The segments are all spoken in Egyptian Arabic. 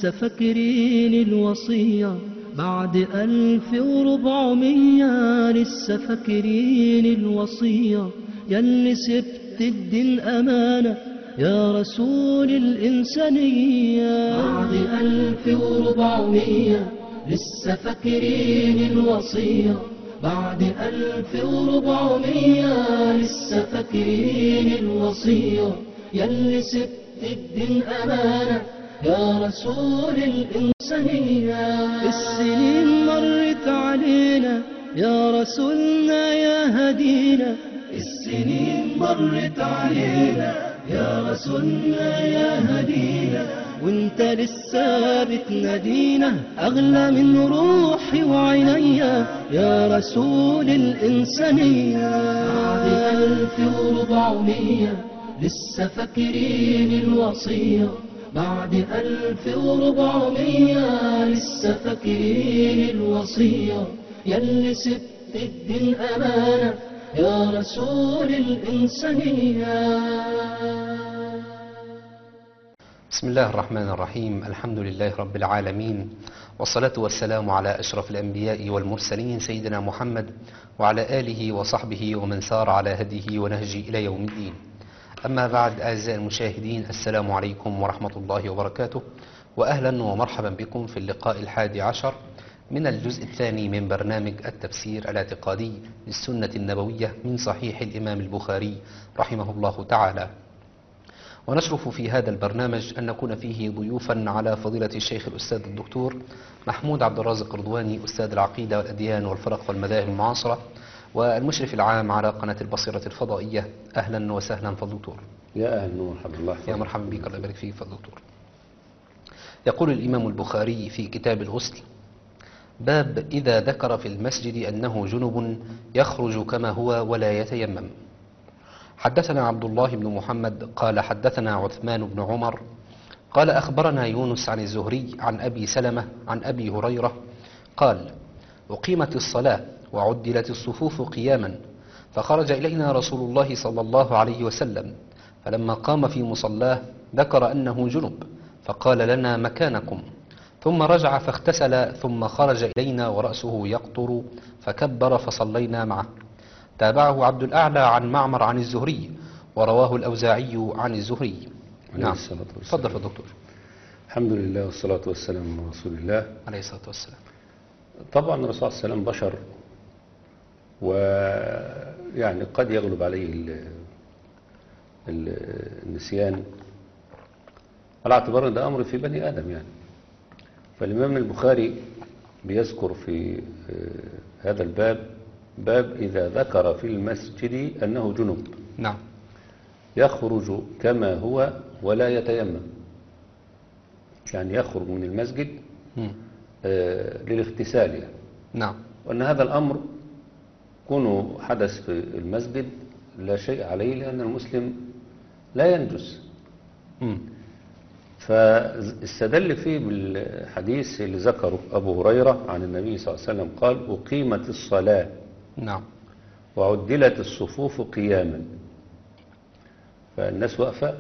لسه فاكرين الوصية بعد ألف وربعمية لسه فاكرين الوصية ياللي سبت الدين أمانة يا رسول الإنسانية بعد ألف وربعمية لسه فاكرين الوصية بعد ألف وربعمية لسه فاكرين الوصية ياللي سبت الدين أمانة يا رسول الإنسانية السنين مرت علينا يا رسولنا يا هدينا السنين مرت علينا يا رسولنا يا هدينا وانت لسه بتنادينا اغلى من روحي وعينيا يا رسول الانسانيه بعد الف وربعمية لسه فاكرين الوصيه بعد ألف وربعمية لسه فاكرين الوصية ياللي سبت الدين أمانة يا رسول الإنسانية بسم الله الرحمن الرحيم الحمد لله رب العالمين والصلاة والسلام على أشرف الأنبياء والمرسلين سيدنا محمد وعلى آله وصحبه ومن سار على هديه ونهجه إلى يوم الدين أما بعد أعزائي المشاهدين السلام عليكم ورحمة الله وبركاته وأهلا ومرحبا بكم في اللقاء الحادي عشر من الجزء الثاني من برنامج التفسير الاعتقادي للسنة النبوية من صحيح الإمام البخاري رحمه الله تعالى ونشرف في هذا البرنامج أن نكون فيه ضيوفا على فضيلة الشيخ الأستاذ الدكتور محمود عبد الرازق رضواني أستاذ العقيدة والأديان والفرق والمذاهب المعاصرة والمشرف العام على قناة البصيرة الفضائية أهلا وسهلا فالدكتور يا أهلا ومرحبا الله يا يحفظك. مرحبا بك الله يبارك فيك فالدكتور يقول الإمام البخاري في كتاب الغسل باب إذا ذكر في المسجد أنه جنب يخرج كما هو ولا يتيمم حدثنا عبد الله بن محمد قال حدثنا عثمان بن عمر قال أخبرنا يونس عن الزهري عن أبي سلمة عن أبي هريرة قال أقيمت الصلاة وعدلت الصفوف قياما فخرج إلينا رسول الله صلى الله عليه وسلم فلما قام في مصلاه ذكر أنه جنب فقال لنا مكانكم ثم رجع فاغتسل ثم خرج إلينا ورأسه يقطر فكبر فصلينا معه تابعه عبد الأعلى عن معمر عن الزهري ورواه الأوزاعي عن الزهري عليه نعم الصلاة والسلام. تفضل يا دكتور الحمد لله والصلاة والسلام على رسول الله عليه الصلاة والسلام طبعا الرسول صلى الله عليه وسلم بشر ويعني قد يغلب عليه ال- ال- النسيان على اعتبار ان ده امر في بني ادم يعني فالامام البخاري بيذكر في آه، هذا الباب باب اذا ذكر في المسجد انه جنب نعم يخرج كما هو ولا يتيمم يعني يخرج من المسجد مم. آه، للاغتسال يعني نعم وأن هذا الأمر كونه حدث في المسجد لا شيء عليه لأن المسلم لا ينجس مم. فاستدل فيه بالحديث اللي ذكره أبو هريرة عن النبي صلى الله عليه وسلم قال أقيمت الصلاة نعم وعدلت الصفوف قياما فالناس واقفة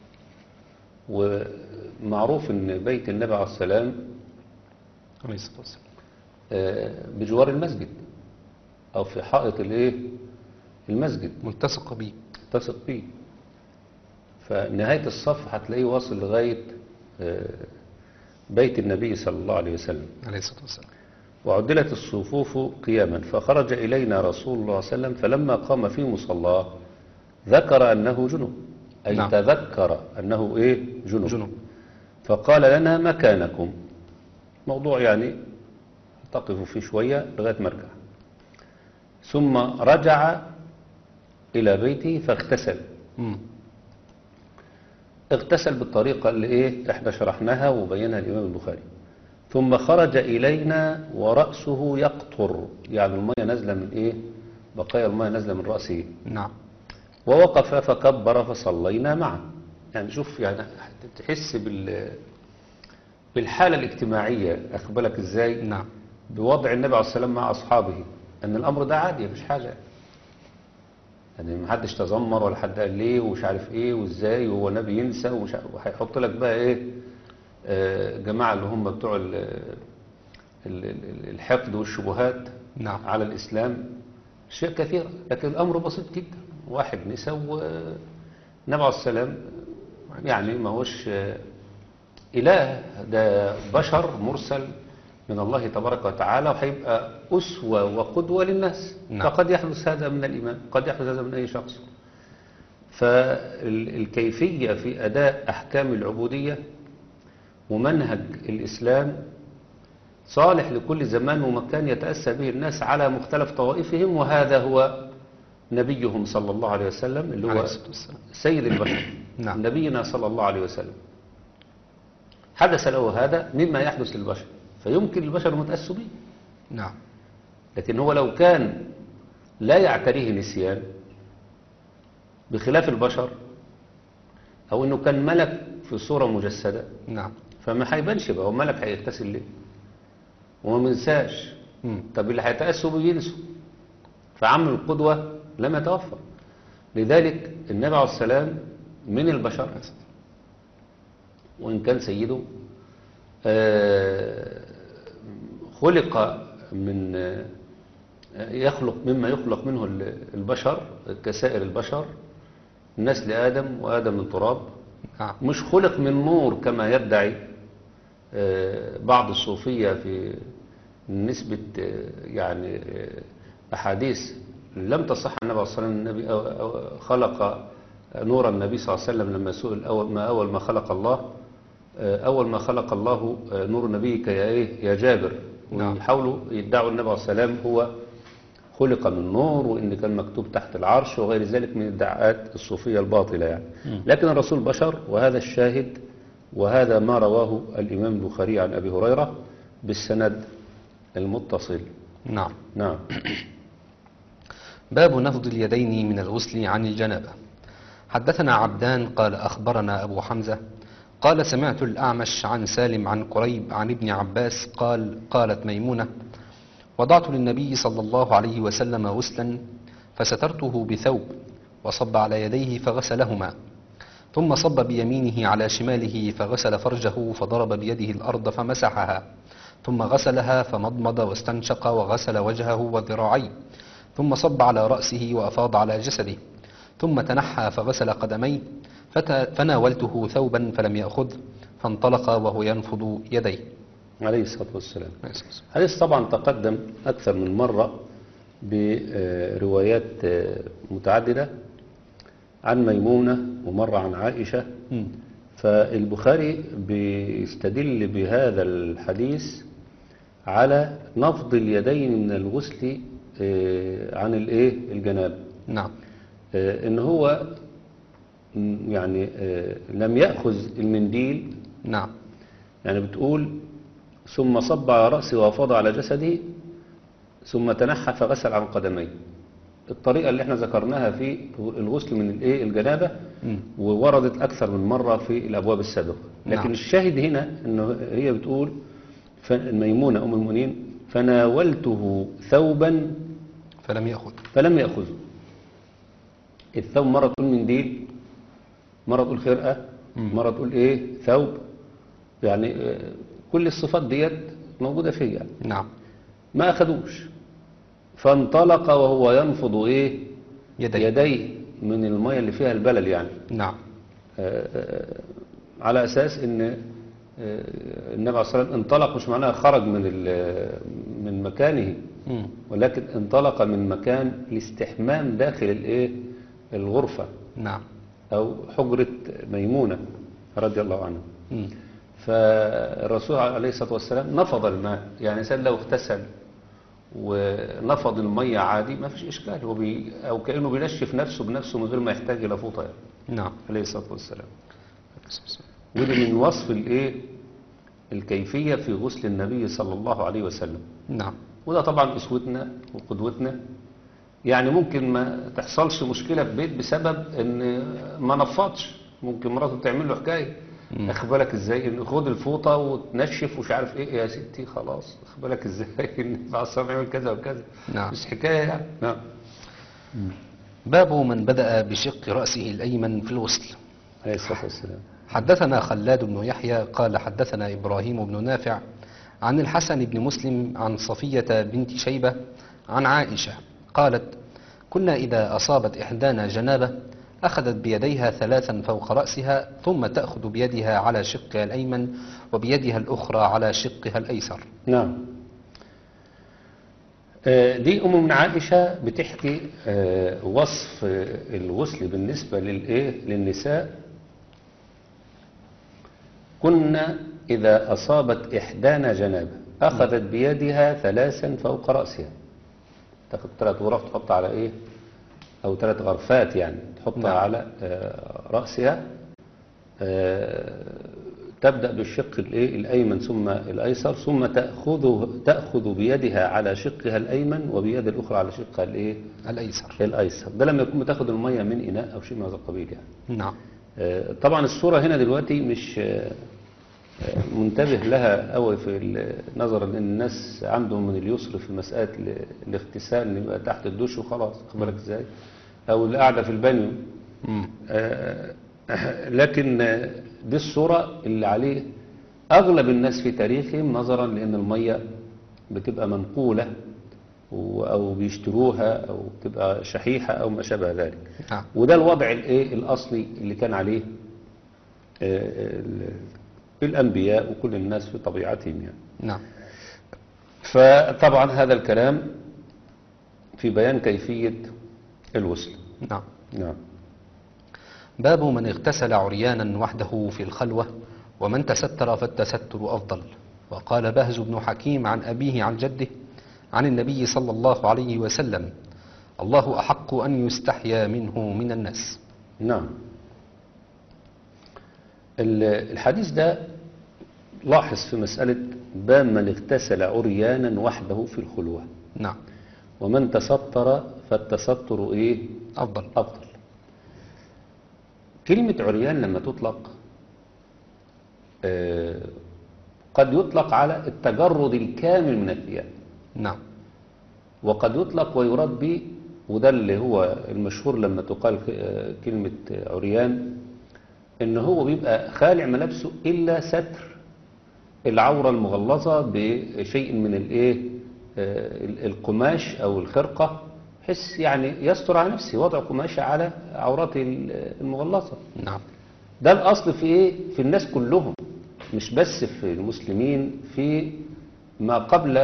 ومعروف ان بيت النبي عليه السلام عليه الصلاة والسلام آه، بجوار المسجد او في حائط الايه المسجد ملتصق بي تثق بيه فنهاية الصف هتلاقيه واصل لغاية آه، بيت النبي صلى الله عليه وسلم عليه الصلاة والسلام وعدلت الصفوف قياما فخرج إلينا رسول الله صلى الله عليه وسلم فلما قام في مصلاه ذكر أنه جنب أي نعم. تذكر أنه إيه جنب, جنب فقال لنا مكانكم موضوع يعني تقف فيه شوية لغاية ما ارجع ثم رجع إلى بيته فاغتسل مم. اغتسل بالطريقة اللي ايه احنا شرحناها وبينها الإمام البخاري ثم خرج إلينا ورأسه يقطر يعني المية نازلة من ايه بقايا المية نازلة من رأسه نعم ووقف فكبر فصلينا معه يعني شوف يعني تحس بال بالحالة الاجتماعية أخبرك ازاي نعم بوضع النبي عليه السلام مع أصحابه أن الأمر ده عادي مش حاجة يعني ما حدش تذمر ولا حد قال ليه ومش عارف ايه وازاي وهو نبي ينسى ومش عارف وهيحط لك بقى ايه آه، جماعة اللي هم بتوع ال- ال- ال- الحقد والشبهات نعم على الإسلام شيء كثير لكن الأمر بسيط جدا واحد نسى والنبي عليه السلام يعني ما هوش آه، إله ده بشر مرسل من الله تبارك وتعالى وهيبقى أسوة وقدوة للناس نعم. فقد يحدث هذا من الإيمان قد يحدث هذا من أي شخص فالكيفية في أداء أحكام العبودية ومنهج الإسلام صالح لكل زمان ومكان يتأسى به الناس على مختلف طوائفهم وهذا هو نبيهم صلى الله عليه وسلم اللي عليه هو الصلاة والسلام سيد البشر نعم. نبينا صلى الله عليه وسلم حدث له هذا مما يحدث للبشر فيمكن البشر متأسوا به نعم لكن هو لو كان لا يعتريه نسيان بخلاف البشر أو أنه كان ملك في صورة مجسدة نعم فما هيبانش بقى هو ملك هيغتسل ليه وما منساش مم. طب اللي هيتأسوا بينسوا فعمل القدوة لم يتوفر لذلك النبي عليه السلام من البشر وإن كان سيده آه، خلق من آه، يخلق مما يخلق منه ال- البشر كسائر البشر الناس لآدم وآدم من تراب نعم مش خلق من نور كما يدعي آه، بعض الصوفية في نسبة آه، يعني آه، أحاديث لم تصح النبي صلى الله عليه وسلم النبي أو- أو خلق نور النبي صلى الله عليه وسلم لما سئل أول ما أول ما خلق الله آه، أول ما خلق الله آه، نور نبيك يا إيه يا جابر نعم. ويحاولوا يدعوا النبي عليه السلام هو خلق من نور وإن كان مكتوب تحت العرش وغير ذلك من الدعاءات الصوفية الباطلة يعني لكن الرسول بشر وهذا الشاهد وهذا ما رواه الإمام البخاري عن أبي هريرة بالسند المتصل نعم نعم باب نفض اليدين من الغسل عن الجنابة حدثنا عبدان قال أخبرنا أبو حمزة قال سمعت الأعمش عن سالم عن قريب عن ابن عباس قال قالت ميمونة وضعت للنبي صلى الله عليه وسلم غسلا فسترته بثوب وصب على يديه فغسلهما ثم صب بيمينه على شماله فغسل فرجه فضرب بيده الأرض فمسحها ثم غسلها فمضمض واستنشق وغسل وجهه وذراعيه ثم صب على رأسه وأفاض على جسده ثم تنحى فغسل قدميه فت- فناولته ثوبا فلم يأخذ فانطلق وهو ينفض يديه عليه الصلاة والسلام حديث طبعا تقدم أكثر من مرة بروايات آه، متعددة عن ميمونة ومرة عن عائشة مم. فالبخاري بيستدل بهذا الحديث على نفض اليدين من الغسل آه، عن الايه الجناب نعم آه، ان هو م، يعني آه، لم يأخذ المنديل نعم يعني بتقول ثم صب على رأسه وافاض على جسده ثم تنحى فغسل عن قدميه الطريقة اللي احنا ذكرناها في الغسل من الايه الجنابة مم. ووردت أكثر من مرة في الأبواب السابقة لكن نعم. الشاهد هنا أنه هي بتقول ف- ميمونة أم المؤمنين فناولته ثوبا فلم يأخذ فلم يأخذه الثوب مرة تقول منديل مرة تقول خرقة مرة تقول إيه ثوب يعني آه، كل الصفات ديت موجودة فيه يعني نعم ما أخذوش فانطلق وهو ينفض إيه يديه يديه من المية اللي فيها البلل يعني نعم آه، آه، على أساس إن آه، النبي عليه الصلاة والسلام انطلق مش معناها خرج من ال- من مكانه مم. ولكن انطلق من مكان الاستحمام داخل الايه الغرفة نعم أو حجرة ميمونة رضي الله عنها مم. فالرسول عليه الصلاة والسلام نفض الماء يعني إنسان لو اغتسل ونفض المية عادي ما فيش إشكال هو بي أو كأنه بينشف نفسه بنفسه من غير ما يحتاج إلى فوطة يعني نعم عليه الصلاة والسلام ودي من وصف الايه الكيفية في غسل النبي صلى الله عليه وسلم نعم وده طبعا اسوتنا وقدوتنا يعني ممكن ما تحصلش مشكلة في بيت بسبب ان ما نفضش ممكن مراته تعمل له حكاية اخد بالك ازاي ان خد الفوطة وتنشف ومش عارف ايه يا ستي خلاص اخد بالك ازاي ان بعد الصلاة يعمل كذا وكذا نعم. مش حكاية يعني نعم باب من بدأ بشق رأسه الأيمن في الغسل عليه الصلاة والسلام حدثنا خلاد بن يحيى قال حدثنا إبراهيم بن نافع عن الحسن بن مسلم عن صفية بنت شيبة عن عائشة قالت كنا إذا أصابت إحدانا جنابة أخذت بيديها ثلاثا فوق رأسها ثم تأخذ بيدها على شقها الأيمن وبيدها الأخرى على شقها الأيسر نعم آه، دي أم من عائشة بتحكي آه، وصف آه، الغسل بالنسبة للإيه للنساء كنا إذا أصابت إحدانا جنابة أخذت بيدها ثلاثا فوق رأسها تاخد ثلاث غرف تحط على إيه أو ثلاث غرفات يعني تحطها نعم. على آه، رأسها آه، تبدأ بالشق الإيه الأيمن ثم الأيسر ثم تأخذ تأخذ بيدها على شقها الأيمن وبيد الأخرى على شقها الإيه الأيسر الأيسر ده لما يكون بتاخد المية من إناء أو شيء من هذا القبيل يعني نعم آه، طبعا الصورة هنا دلوقتي مش آه، آه، منتبه لها قوي في ال- نظرا ان الناس عندهم من اليسر في مسألة ال- الاغتسال ان يبقى تحت الدش وخلاص خد بالك ازاي او اللي قاعدة في البانيو مم. آه، لكن آه، دي الصورة اللي عليه أغلب الناس في تاريخهم نظرا لأن المية بتبقى منقولة و- أو بيشتروها أو بتبقى شحيحة أو ما شابه ذلك نعم وده الوضع الايه الأصلي اللي كان عليه آه، ال- الأنبياء وكل الناس في طبيعتهم يعني نعم فطبعا هذا الكلام في بيان كيفية الوصل نعم نعم باب من اغتسل عريانا وحده في الخلوة ومن تستر فالتستر أفضل وقال بهز بن حكيم عن أبيه عن جده عن النبي صلى الله عليه وسلم الله أحق أن يستحيا منه من الناس نعم ال- الحديث ده لاحظ في مسألة باب من اغتسل عريانا وحده في الخلوة نعم ومن تستر فالتستر ايه أفضل أفضل كلمة عريان لما تطلق آه، قد يطلق على التجرد الكامل من الثياب نعم وقد يطلق ويراد به وده اللي هو المشهور لما تقال آه، كلمة عريان ان هو بيبقى خالع ملابسه الا ستر العورة المغلظة بشيء من الايه آه، ال- القماش او الخرقة بحيث يعني يستر على نفسه وضع قماشة على عورته ال- المغلظة نعم ده الأصل في إيه؟ في الناس كلهم مش بس في المسلمين في ما قبل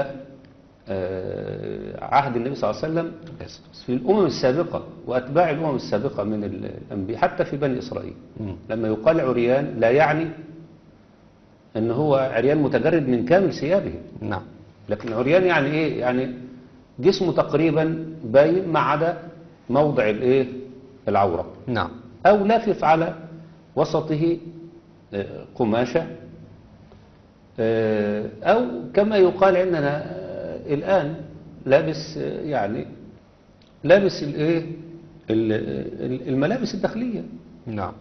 آه، عهد النبي صلى الله عليه وسلم في الأمم السابقة وأتباع الأمم السابقة من الأنبياء حتى في بني إسرائيل مم. لما يقال عريان لا يعني أن هو عريان متجرد من كامل ثيابه نعم لكن عريان يعني إيه؟ يعني جسمه تقريبا باين ما عدا موضع الإيه؟ العورة نعم أو لافف على وسطه آه، قماشة آه، أو كما يقال عندنا آه، الآن لابس آه، يعني لابس الايه ال- ال- الملابس الداخلية نعم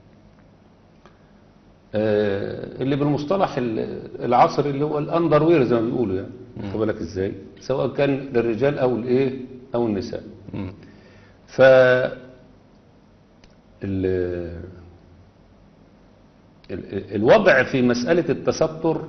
آه، اللي بالمصطلح ال- العصري اللي هو الاندروير زي ما بيقولوا يعني خد بالك ازاي سواء كان للرجال او الايه او النساء مم. ف ال... ال- الوضع في مسألة التستر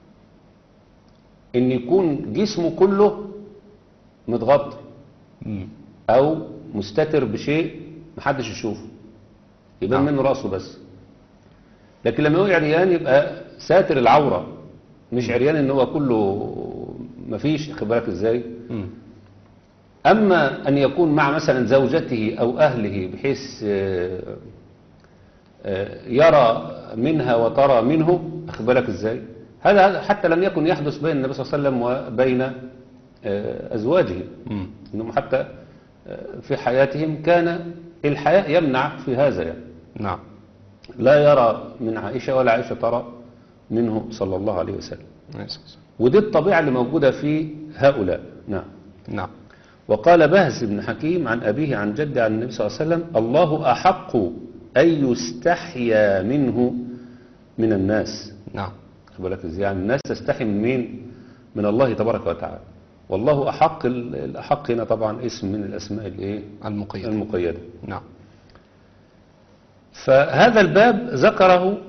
ان يكون جسمه كله متغطي مم. او مستتر بشيء محدش يشوفه يبان نعم. منه راسه بس لكن لما يقول عريان يبقى ساتر العورة مش عريان ان هو كله مفيش خد بالك ازاي مم. أما أن يكون مع مثلا زوجته أو أهله بحيث آه، آه، يرى منها وترى منه أخذ بالك إزاي هذا هذا حتى لم يكن يحدث بين النبي صلى الله عليه وسلم وبين آه، أزواجه مم. إنهم حتى آه، في حياتهم كان الحياء يمنع في هذا يعني نعم لا يرى من عائشة ولا عائشة ترى منه صلى الله عليه وسلم ودي الطبيعة اللي موجودة في هؤلاء نعم نعم وقال بهز بن حكيم عن أبيه عن جده عن النبي صلى الله عليه وسلم الله أحق أن يستحيا منه من الناس نعم خد بالك ازاي يعني الناس تستحي من مين من الله تبارك وتعالى والله أحق ال- الأحق هنا طبعا اسم من الأسماء الإيه المقيد المقيدة نعم فهذا الباب ذكره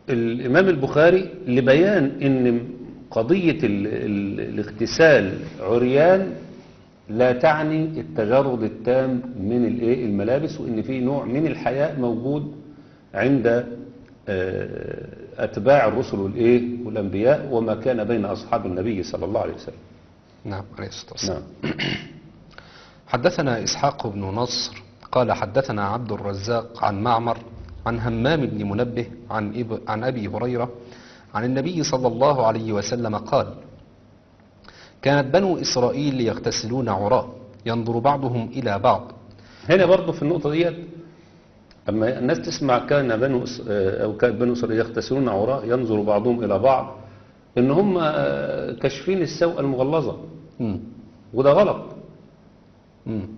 الإمام البخاري لبيان إن قضية ال ال الاغتسال عريان لا تعني التجرد التام من الايه الملابس وإن في نوع من الحياء موجود عند آه، أتباع الرسل والإيه والأنبياء وما كان بين أصحاب النبي صلى الله عليه وسلم نعم عليه الصلاة والسلام نعم حدثنا إسحاق بن نصر قال حدثنا عبد الرزاق عن معمر عن همام بن منبه عن, إب عن أبي هريرة عن النبي صلى الله عليه وسلم قال كانت بنو إسرائيل يغتسلون عراة ينظر بعضهم إلى بعض هنا برضه في النقطة ديت أما الناس تسمع كان بنو إس- آه، أو كان بنو إسرائيل يغتسلون عراء ينظر بعضهم إلى بعض إن هم آه، كاشفين السوء المغلظة مم. وده غلط مم.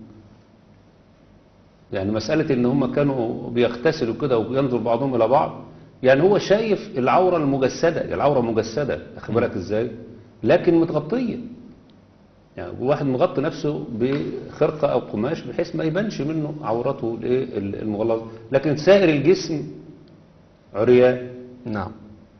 يعني مسألة إن هم كانوا بيغتسلوا كده وينظر بعضهم إلى بعض يعني هو شايف العورة المجسدة العورة مجسدة أخد بالك إزاي لكن متغطية يعني الواحد مغطي نفسه بخرقة أو قماش بحيث ما يبانش منه عورته الإيه المغلظة لكن سائر الجسم عريان نعم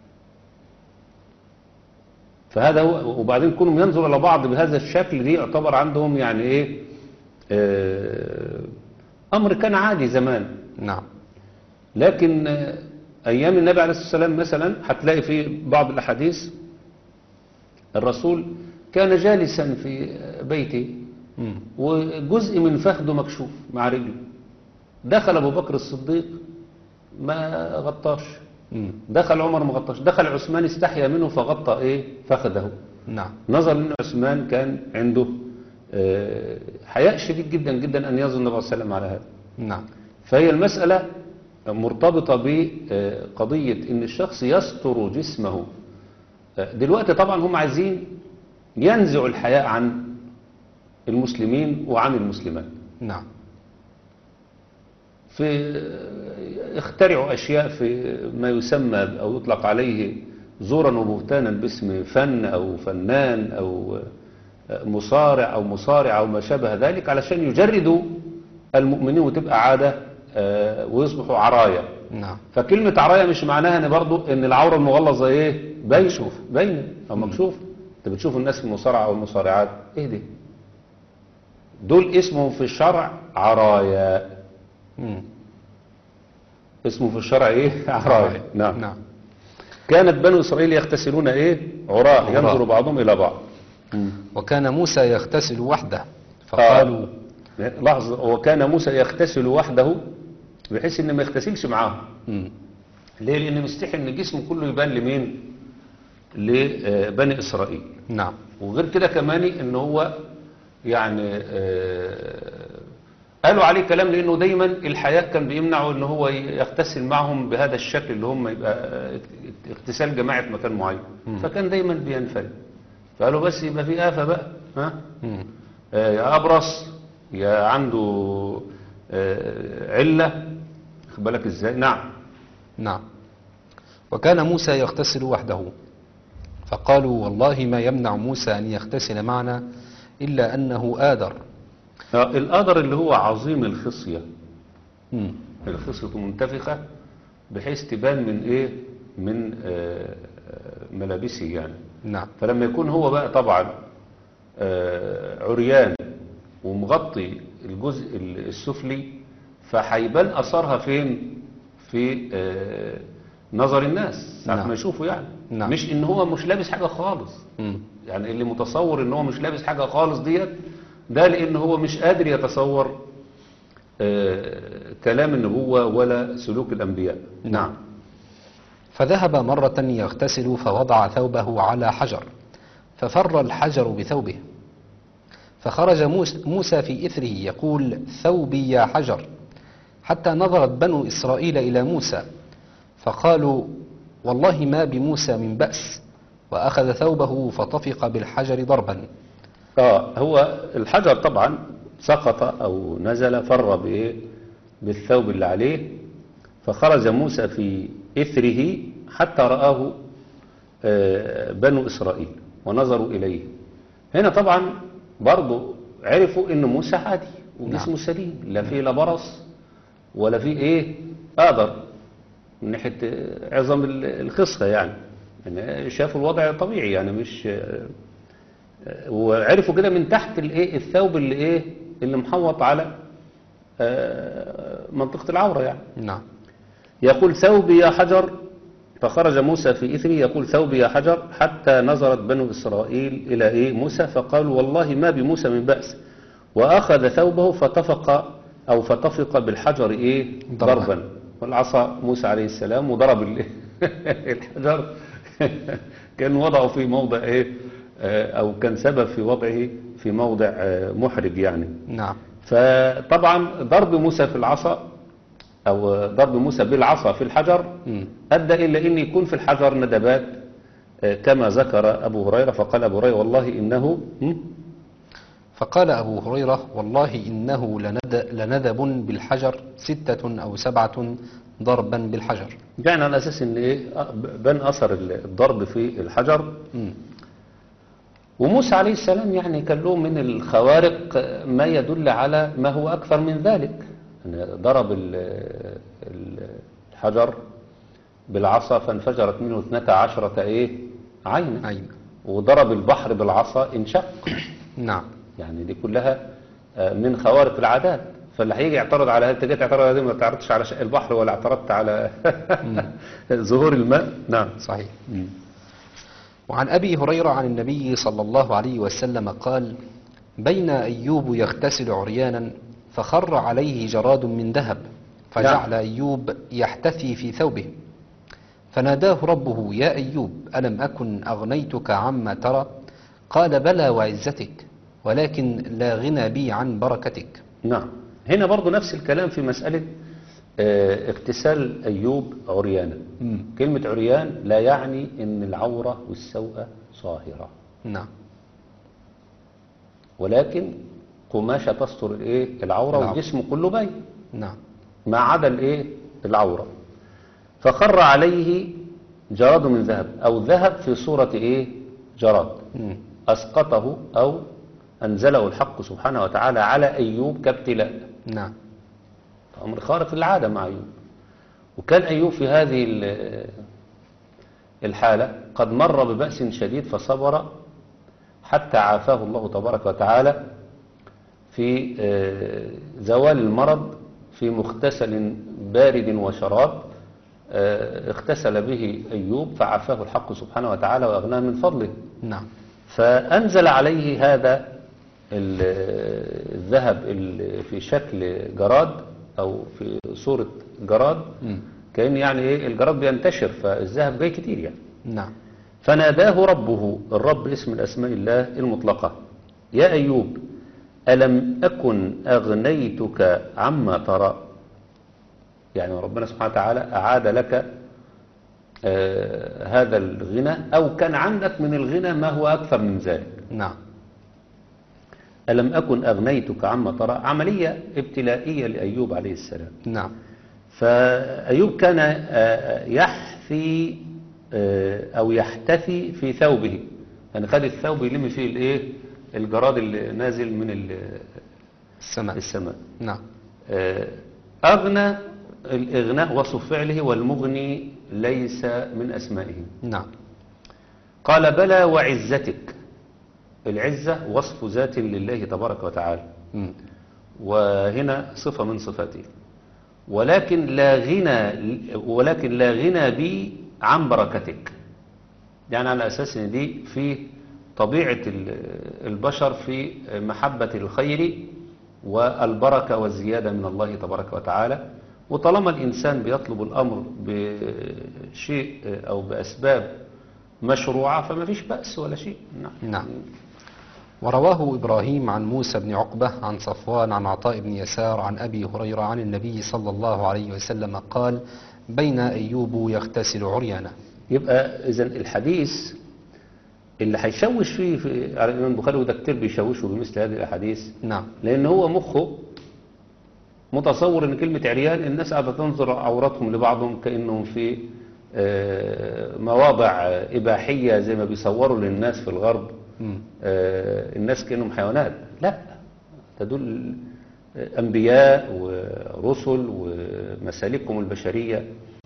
فهذا هو وبعدين كونهم ينظر إلى بعض بهذا الشكل دي يعتبر عندهم يعني إيه آه، أمر كان عادي زمان نعم لكن آه، أيام النبي عليه الصلاة والسلام مثلا هتلاقي في بعض الأحاديث الرسول كان جالسا في بيته مم. وجزء من فخذه مكشوف مع رجله دخل أبو بكر الصديق ما غطاش مم. دخل عمر ما غطاش دخل عثمان استحيا منه فغطى إيه فخذه نعم نظر ان عثمان كان عنده آه، حياء شديد جدا جدا أن يظن النبي صلى الله عليه وسلم على هذا نعم فهي المسألة مرتبطة بقضية ان الشخص يستر جسمه آه، دلوقتي طبعا هم عايزين ينزعوا الحياء عن المسلمين وعن المسلمات نعم في اخترعوا أشياء في ما يسمى أو يطلق عليه زورا وبهتانا باسم فن أو فنان أو مصارع أو مصارع أو ما شابه ذلك علشان يجردوا المؤمنين وتبقى عادة آه، ويصبحوا عرايا نعم فكلمة عرايا مش معناها ان برضو ان العورة المغلظة ايه باينة مكشوف. باينة او مكشوف انت بتشوف الناس في المصارعة او المصارعات ايه دي دول اسمهم في الشرع عرايا مم. اسمه في الشرع ايه عرايا نعم نعم كانت بنو اسرائيل يغتسلون ايه عراء عراء. ينظر بعضهم الى بعض وكان موسى يغتسل وحده فقالوا آه. لحظة وكان موسى يغتسل وحده بحيث ان ما يغتسلش معاهم مم. ليه لان مستحي ان جسمه كله يبان لمين لبني اسرائيل نعم وغير كده كمان ان هو يعني آه، قالوا عليه كلام لانه دايما الحياء كان بيمنعه ان هو يغتسل معهم بهذا الشكل اللي هم يبقى آه، اغتسال جماعي في مكان معين فكان دايما بينفرد فقالوا بس يبقى في آفة بقى ها مم. آه، يا أبرص يا عنده آه، علة خد بالك ازاي نعم نعم وكان موسى يغتسل وحده فقالوا والله ما يمنع موسى أن يغتسل معنا إلا أنه آدر آه، القدر اللي هو عظيم الخصية مم. الخصية منتفخة بحيث تبان من ايه من آه، آه، ملابسه يعني نعم فلما يكون هو بقى طبعا آه، عريان ومغطي الجزء السفلي فهيبان اثرها فين في آه، نظر الناس ساعة نعم. ما يشوفوا يعني نعم. مش ان هو مش لابس حاجة خالص مم. يعني اللي متصور ان هو مش لابس حاجة خالص ديت ده لان هو مش قادر يتصور آه، كلام النبوة ولا سلوك الانبياء نعم. فذهب مرة يغتسل فوضع ثوبه على حجر ففر الحجر بثوبه فخرج موس- موسى في إثره يقول ثوبي يا حجر حتى نظرت بنو إسرائيل إلى موسى فقالوا والله ما بموسى من بأس وأخذ ثوبه فطفق بالحجر ضربا اه هو الحجر طبعا سقط او نزل فر بايه بالثوب اللي عليه فخرج موسى في اثره حتى رآه آه، بنو اسرائيل ونظروا اليه هنا طبعا برضو عرفوا ان موسى عادي وجسمه سليم لا فيه لا برص ولا فيه ايه قادر من ناحية آه، عظم ال- الخصة يعني يعني شافوا الوضع طبيعي يعني مش آه، آه، وعرفوا كده من تحت الايه الثوب اللي ايه اللي محوط على آه، منطقة العورة يعني نعم يقول ثوبي يا حجر فخرج موسى في إثره يقول ثوبي يا حجر حتى نظرت بنو إسرائيل إلى إيه موسى فقالوا والله ما بموسى من بأس وأخذ ثوبه فتفق أو فتفق بالحجر إيه ضربا. ضربا والعصا موسى عليه السلام وضرب ال- الحجر كان وضعه في موضع إيه آه، أو كان سبب في وضعه في موضع آه، محرج يعني نعم فطبعا ضرب موسى في العصا أو ضرب موسى بالعصا في الحجر مم. أدى إلى أن يكون في الحجر ندبات آه، كما ذكر أبو هريرة فقال أبو هريرة والله إنه م? فقال أبو هريرة والله إنه لند لندب بالحجر ستة أو سبعة ضربا بالحجر يعني على أساس أن إيه آه، بان أثر الضرب في الحجر مم. وموسى عليه السلام يعني كان له من الخوارق ما يدل على ما هو أكثر من ذلك يعني ضرب ال- ال- الحجر بالعصا فانفجرت منه اثنتا عشرة إيه عينا عين وضرب البحر بالعصا انشق نعم يعني دي كلها آه، من خوارق العادات فاللي هيجي يعترض على انت جيت تعترض على دي ما تعرضتش على شق البحر ولا اعترضت على ظهور الماء نعم صحيح وعن أبي هريرة عن النبي صلى الله عليه وسلم قال بين أيوب يغتسل عريانا فخر عليه جراد من ذهب فجعل أيوب يحتثي في ثوبه فناداه ربه يا أيوب ألم أكن أغنيتك عما ترى قال بلى وعزتك ولكن لا غنى بي عن بركتك نعم هنا برضو نفس الكلام في مسألة آه، اغتسال أيوب عريانا مم. كلمة عريان لا يعني ان العورة والسوءة ظاهرة نعم ولكن قماشة تستر الايه العورة العورة. والجسم كله باين نعم ما عدا الايه العورة فخر عليه جراد من ذهب او ذهب في صورة ايه جراد مم. اسقطه او انزله الحق سبحانه وتعالى على ايوب كابتلاء نعم امر خارق للعادة مع ايوب وكان ايوب في هذه ال- الحالة قد مر ببأس شديد فصبر حتى عافاه الله تبارك وتعالى في آه، زوال المرض في مغتسل بارد وشراب آه، اغتسل به أيوب فعافاه الحق سبحانه وتعالى وأغناه من فضله نعم فأنزل عليه هذا ال- الذهب ال- في شكل جراد أو في صورة جراد مم. كأن يعني إيه الجراد بينتشر فالذهب جاي كتير يعني نعم فناداه ربه الرب اسم الأسماء الله المطلقة يا أيوب ألم أكن أغنيتك عما ترى يعني ربنا سبحانه وتعالى أعاد لك آه هذا الغنى أو كان عندك من الغنى ما هو أكثر من ذلك نعم ألم أكن أغنيتك عما ترى عملية ابتلائية لأيوب عليه السلام نعم فأيوب كان آه، يحثي آه، أو يحتثي في ثوبه يعني خد الثوب يلم فيه الايه الجراد اللي نازل من ال- السماء السماء نعم آه، أغنى الإغناء وصف فعله والمغني ليس من أسمائه نعم قال بلى وعزتك العزة وصف ذات لله تبارك وتعالى مم. وهنا صفة من صفاته ولكن لا غنى ولكن لا غنى بي عن بركتك يعني على أساس ان دي في طبيعة ال- البشر في محبة الخير والبركة والزيادة من الله تبارك وتعالى وطالما الإنسان بيطلب الأمر بشيء أو بأسباب مشروعة فما فيش بأس ولا شيء نعم نعم ورواه إبراهيم عن موسى بن عقبة عن صفوان عن عطاء بن يسار عن أبي هريرة عن النبي صلى الله عليه وسلم قال بين أيوب يغتسل عريانا يبقى اذا الحديث اللي هيشوش فيه في على الامام البخاري وده كتير بيشوشوا بمثل هذه الاحاديث نعم لان هو مخه متصور ان كلمه عريان الناس قاعده تنظر عوراتهم لبعضهم كانهم في آه، مواضع اباحيه زي ما بيصوروا للناس في الغرب مم. آه، الناس كانهم حيوانات لا تدل انبياء ورسل ومسالكهم البشريه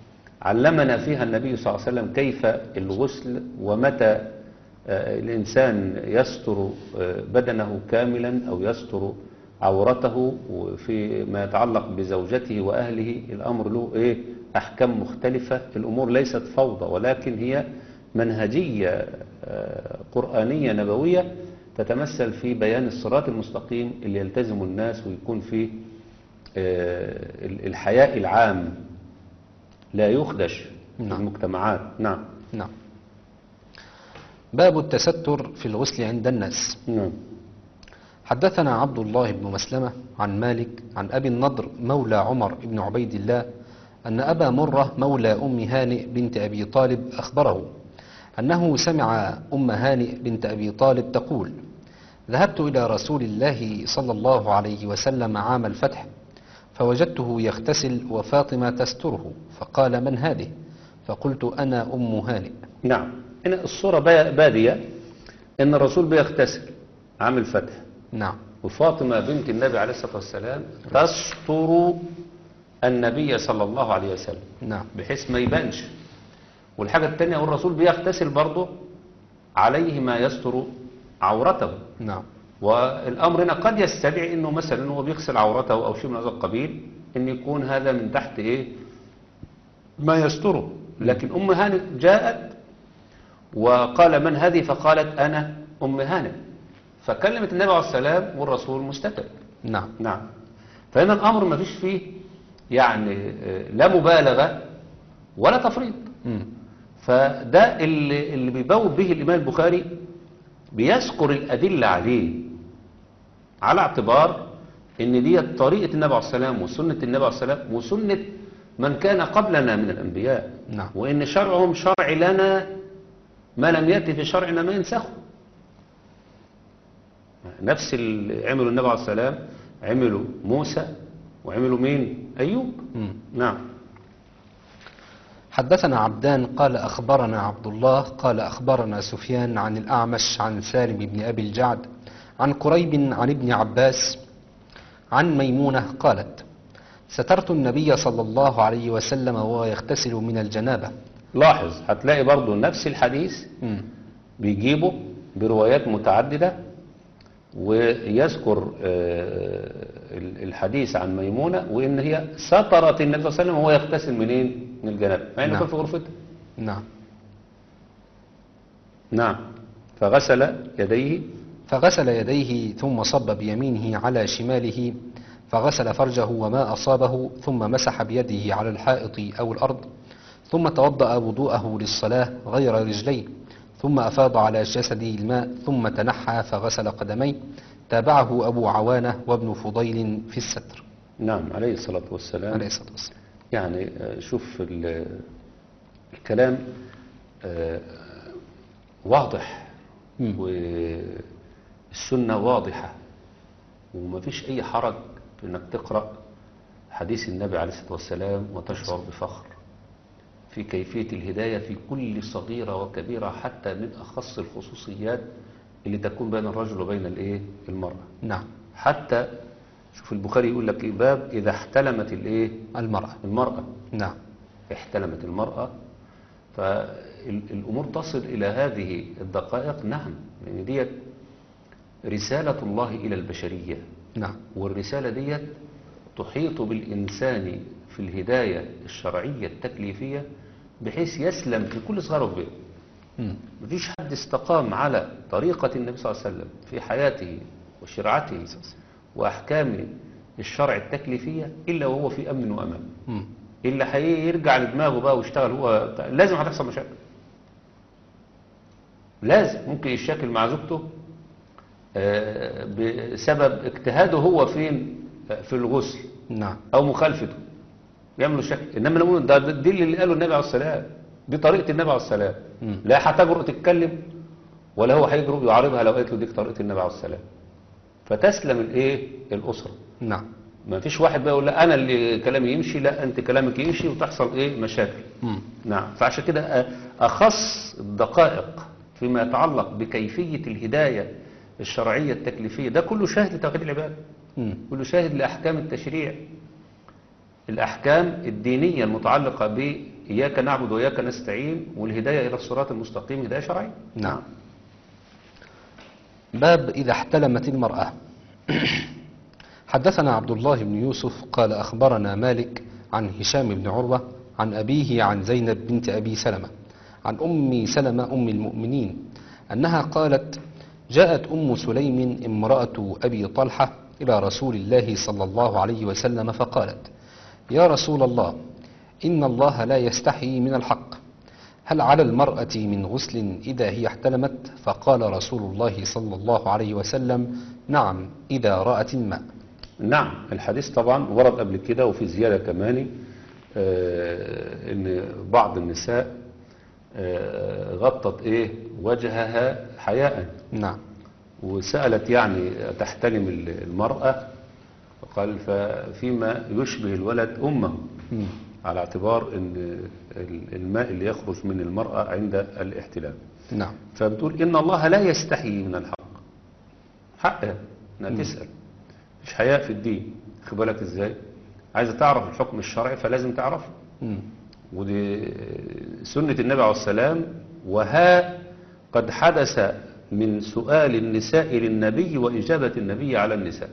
علمنا فيها النبي صلى الله عليه وسلم كيف الغسل ومتى آه، الإنسان يستر آه، بدنه كاملا أو يستر عورته وفيما يتعلق بزوجته وأهله الأمر له إيه أحكام مختلفة الأمور ليست فوضى ولكن هي منهجية آه، قرآنية نبوية تتمثل في بيان الصراط المستقيم اللي يلتزم الناس ويكون فيه آه، الحياء العام لا يخدش في نعم. المجتمعات نعم نعم باب التستر في الغسل عند الناس نعم حدثنا عبد الله بن مسلمة عن مالك عن أبي النضر مولى عمر بن عبيد الله أن أبا مرة مولى أم هانئ بنت أبي طالب أخبره أنه سمع أم هانئ بنت أبي طالب تقول ذهبت إلى رسول الله صلى الله عليه وسلم عام الفتح فوجدته يغتسل وفاطمة تستره فقال من هذه فقلت أنا أم هانئ نعم هنا الصورة با- بادية ان الرسول بيغتسل عام الفتح نعم وفاطمة بنت النبي عليه الصلاة والسلام تستر النبي صلى الله عليه وسلم نعم بحيث ما يبانش والحاجة التانية والرسول بيغتسل برضه عليه ما يستر عورته نعم والأمر هنا قد يستدعي أنه مثلا هو بيغسل عورته أو شيء من هذا القبيل أن يكون هذا من تحت إيه ما يستره لكن أم هانئ جاءت وقال من هذه فقالت أنا أم هانئ فكلمت النبي عليه السلام والرسول مستتر نعم نعم فهنا الأمر ما فيش فيه يعني آه، لا مبالغة ولا تفريط مم. فده اللي, اللي بيبوب به الإمام البخاري بيذكر الأدلة عليه على اعتبار ان دي طريقة النبي عليه السلام وسنة النبي عليه السلام وسنة من كان قبلنا من الأنبياء نعم. وإن شرعهم شرع لنا ما لم يأتي في شرعنا ما ينسخه نفس اللي عملوا النبي عليه السلام عملوا موسى وعملوا مين أيوب مم. نعم حدثنا عبدان قال أخبرنا عبد الله قال أخبرنا سفيان عن الأعمش عن سالم بن أبي الجعد عن قريب عن ابن عباس عن ميمونة قالت سترت النبي صلى الله عليه وسلم وهو يغتسل من الجنابة لاحظ هتلاقي برضو نفس الحديث مم. بيجيبه بروايات متعددة ويذكر آه، الحديث عن ميمونة وإن هي سترت النبي صلى الله عليه وسلم وهو يغتسل منين؟ من الجنابة مع إنه نعم. كان في غرفته نعم نعم فغسل يديه فغسل يديه ثم صب بيمينه على شماله فغسل فرجه وما أصابه ثم مسح بيده على الحائط أو الأرض ثم توضأ وضوءه للصلاة غير رجليه ثم أفاض على جسده الماء ثم تنحى فغسل قدميه تابعه أبو عوانة وابن فضيل في الستر نعم عليه الصلاة والسلام عليه الصلاة والسلام يعني آه، شوف ال- الكلام آه، واضح مم. والسنة واضحة وما فيش أي حرج في أنك تقرأ حديث النبي عليه الصلاة والسلام وتشعر بفخر في كيفية الهداية في كل صغيرة وكبيرة حتى من أخص الخصوصيات اللي تكون بين الرجل وبين الإيه المرأة نعم حتى شوف البخاري يقول لك إيه باب إذا احتلمت الإيه المرأة المرأة نعم احتلمت المرأة فالأمور تصل إلى هذه الدقائق نعم يعني ديت رسالة الله إلى البشرية نعم والرسالة ديت تحيط بالإنسان في الهداية الشرعية التكليفية بحيث يسلم في كل صغيرة وكبيرة مم. مفيش حد استقام على طريقة النبي صلى الله عليه وسلم في حياته وشرعته وأحكام الشرع التكليفية إلا وهو في أمن وأمان مم. اللي هيرجع لدماغه بقى ويشتغل هو بتاع- لازم هتحصل مشاكل لازم ممكن يشاكل مع زوجته آه، بسبب اجتهاده هو فين آه، في الغسل نعم او مخالفته يعملوا شكل انما لو ده ده- دي اللي قاله النبي عليه السلام دي طريقه النبي عليه السلام مم. لا هتجرؤ تتكلم ولا هو هيجرؤ يعارضها لو قالت له دي طريقه النبي عليه السلام فتسلم الايه الاسره نعم ما فيش واحد بقى يقول لا انا اللي كلامي يمشي لا انت كلامك يمشي وتحصل ايه مشاكل مم. نعم فعشان كده أ- اخص الدقائق فيما يتعلق بكيفيه الهدايه الشرعيه التكليفيه ده كله شاهد لتوحيد العباده مم. كله شاهد لاحكام التشريع الاحكام الدينيه المتعلقه إياك نعبد وإياك نستعين والهداية إلى الصراط المستقيم هداية شرعية نعم باب إذا احتلمت المرأة حدثنا عبد الله بن يوسف قال أخبرنا مالك عن هشام بن عروة عن أبيه عن زينب بنت أبي سلمة عن أم سلمة أم المؤمنين أنها قالت جاءت أم سليم امرأة أبي طلحة إلى رسول الله صلى الله عليه وسلم فقالت يا رسول الله إن الله لا يستحي من الحق هل على المرأة من غسل إذا هي احتلمت فقال رسول الله صلى الله عليه وسلم نعم إذا رأت الماء نعم الحديث طبعا ورد قبل كده وفي زيادة كمان آه، ان بعض النساء آه، غطت ايه وجهها حياء نعم وسألت يعني تحتلم المرأة قال ففيما يشبه الولد أمه مم. على اعتبار ان الماء اللي يخرج من المرأة عند الاحتلام نعم فبتقول إن الله لا يستحي من الحق حقها انها تسأل مش حياء في الدين خد بالك ازاي عايزة تعرف الحكم الشرعي فلازم تعرفه مم. ودي سنة النبي عليه السلام وها قد حدث من سؤال النساء للنبي وإجابة النبي على النساء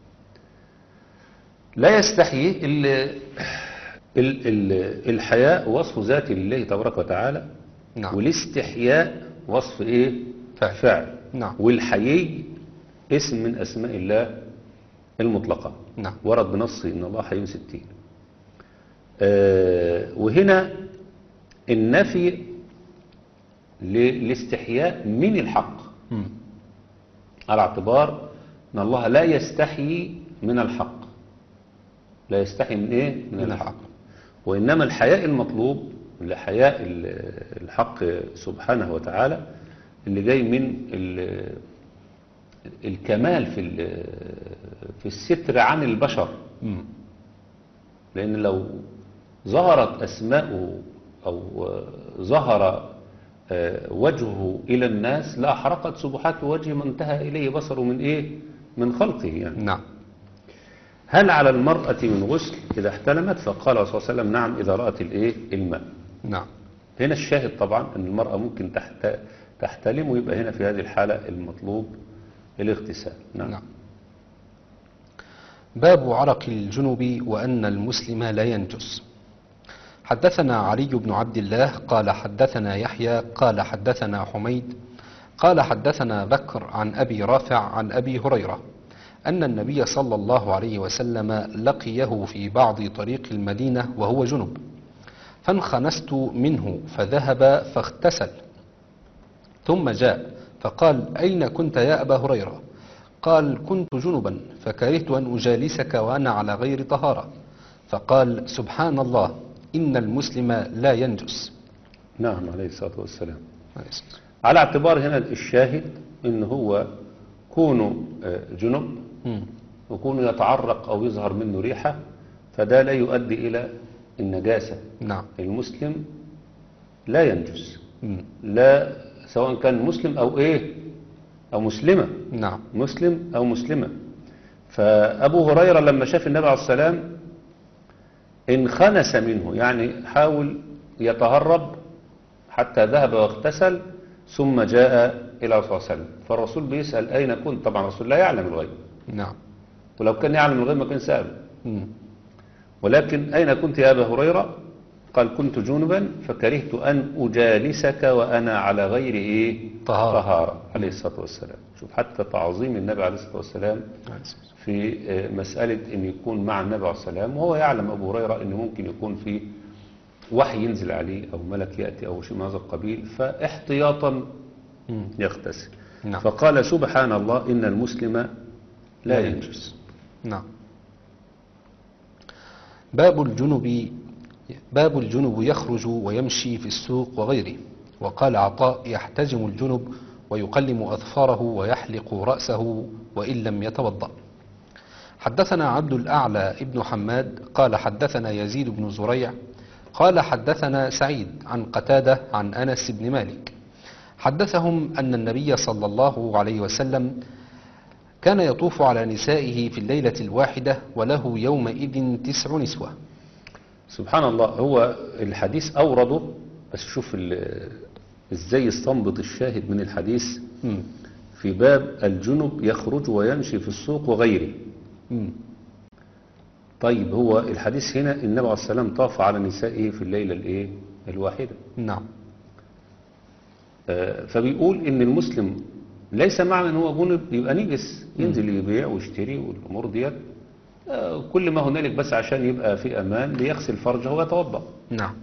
لا يستحيي ال ال ال الحياء وصف ذات لله تبارك وتعالى نعم. والاستحياء وصف ايه فعل. فعل نعم. والحيي اسم من اسماء الله المطلقة نعم. ورد بنص ان الله حي ستين آه وهنا النفي للاستحياء من الحق مم. على اعتبار ان الله لا يستحي من الحق لا يستحي من ايه من الحق وانما الحياء المطلوب اللي حياء ال- الحق سبحانه وتعالى اللي جاي من ال- الكمال في ال- في الستر عن البشر مم. لأن لو ظهرت أسماؤه أو ظهر آه، وجهه إلى الناس لأحرقت سبحات وجه من انتهى إليه بصره من إيه؟ من خلقه يعني نعم هل على المرأة من غسل إذا احتلمت فقال صلى الله عليه وسلم نعم إذا رأت الإيه؟ الماء نعم هنا الشاهد طبعا أن المرأة ممكن تحت تحتلم ويبقى هنا في هذه الحالة المطلوب الاغتسال نعم, نعم باب عرق الجنب وأن المسلم لا ينجس حدثنا علي بن عبد الله قال حدثنا يحيى قال حدثنا حميد قال حدثنا بكر عن أبي رافع عن أبي هريرة أن النبي صلى الله عليه وسلم لقيه في بعض طريق المدينة وهو جنب فانخنست منه فذهب فاغتسل ثم جاء فقال أين كنت يا أبا هريرة قال كنت جنبا فكرهت أن أجالسك وأنا على غير طهارة فقال سبحان الله إن المسلم لا ينجس نعم عليه الصلاة والسلام على اعتبار هنا الشاهد ان هو كونه آه، جنب مم. وكونه يتعرق او يظهر منه ريحة فده لا يؤدي الى النجاسة نعم المسلم لا ينجس مم. لا سواء كان مسلم او ايه او مسلمة نعم مسلم او مسلمة فابو هريرة لما شاف النبي عليه السلام انخنس منه يعني حاول يتهرب حتى ذهب واغتسل ثم جاء إلى الرسول صلى الله عليه وسلم فالرسول بيسأل أين كنت طبعا الرسول لا يعلم الغيب نعم ولو كان يعلم الغيب ما كان سأله مم. ولكن أين كنت يا أبا هريرة قال كنت جنبا فكرهت أن أجالسك وأنا على غير إيه طهارة. طهارة عليه الصلاة والسلام شوف حتى تعظيم النبي عليه الصلاة والسلام في آه، مسألة أن يكون مع النبي عليه الصلاة والسلام وهو يعلم أبو هريرة أنه ممكن يكون في وحي ينزل عليه أو ملك يأتي أو شيء من هذا القبيل فاحتياطا مم. يغتسل نعم. فقال سبحان الله إن المسلم لا ينجس نعم باب الجنب باب الجنب يخرج ويمشي في السوق وغيره وقال عطاء يحتجم الجنب ويقلم أظفاره ويحلق رأسه وإن لم يتوضأ حدثنا عبد الأعلى ابن حماد قال حدثنا يزيد بن زريع قال حدثنا سعيد عن قتادة عن أنس بن مالك حدثهم أن النبي صلى الله عليه وسلم كان يطوف على نسائه في الليلة الواحدة وله يومئذ تسع نسوة سبحان الله هو الحديث أورده بس شوف ال- ازاي يستنبط الشاهد من الحديث مم. في باب الجنب يخرج ويمشي في السوق وغيره مم. طيب هو الحديث هنا النبي عليه الصلاة والسلام طاف على نسائه في الليلة الايه الواحدة نعم آه، فبيقول ان المسلم ليس معنى ان هو جنب يبقى نجس ينزل يبيع ويشتري والامور ديت آه، كل ما هنالك بس عشان يبقى في امان بيغسل فرجه ويتوضا نعم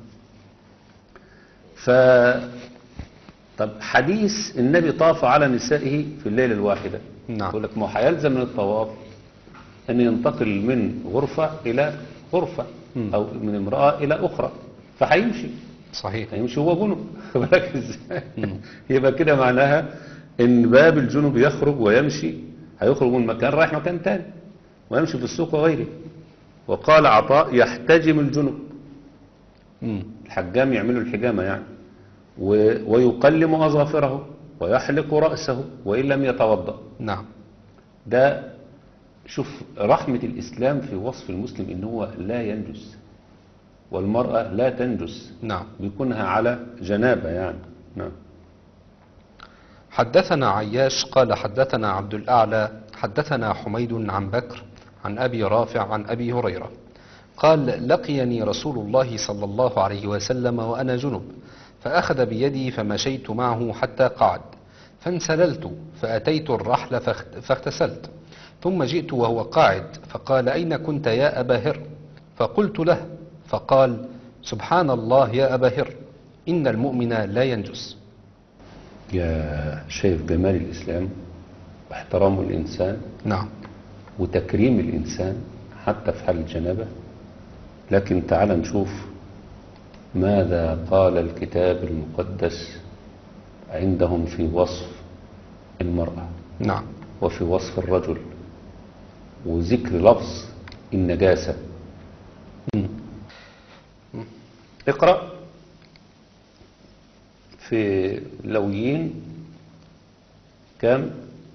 ف طب حديث النبي طاف على نسائه في الليله الواحده نعم. يقول لك ما هو هيلزم من الطواف ان ينتقل من غرفه الى غرفه مم. او من امراه الى اخرى فهيمشي صحيح هيمشي هو جنب خد بالك ازاي مم. يبقى كده معناها ان باب الجنب يخرج ويمشي هيخرج من مكان رايح مكان تاني ويمشي في السوق وغيره وقال عطاء يحتجم الجنب مم. الحجام يعملوا الحجامة يعني و- ويقلم أظافره ويحلق رأسه وإن لم يتوضأ نعم ده شوف رحمة الإسلام في وصف المسلم إن هو لا ينجس والمرأة لا تنجس نعم بيكونها على جنابة يعني نعم حدثنا عياش قال حدثنا عبد الأعلى حدثنا حميد عن بكر عن أبي رافع عن أبي هريرة قال لقيني رسول الله صلى الله عليه وسلم وأنا جنب فأخذ بيدي فمشيت معه حتى قعد فانسللت فأتيت الرحل فاخت- فاغتسلت ثم جئت وهو قاعد فقال أين كنت يا أبا هر فقلت له فقال سبحان الله يا أبا هر إن المؤمن لا ينجس يا شايف جمال الإسلام واحترام الإنسان نعم وتكريم الإنسان حتى في حال الجنابة لكن تعال نشوف ماذا قال الكتاب المقدس عندهم في وصف المرأة نعم وفي وصف الرجل وذكر لفظ النجاسة اقرأ في لويين كام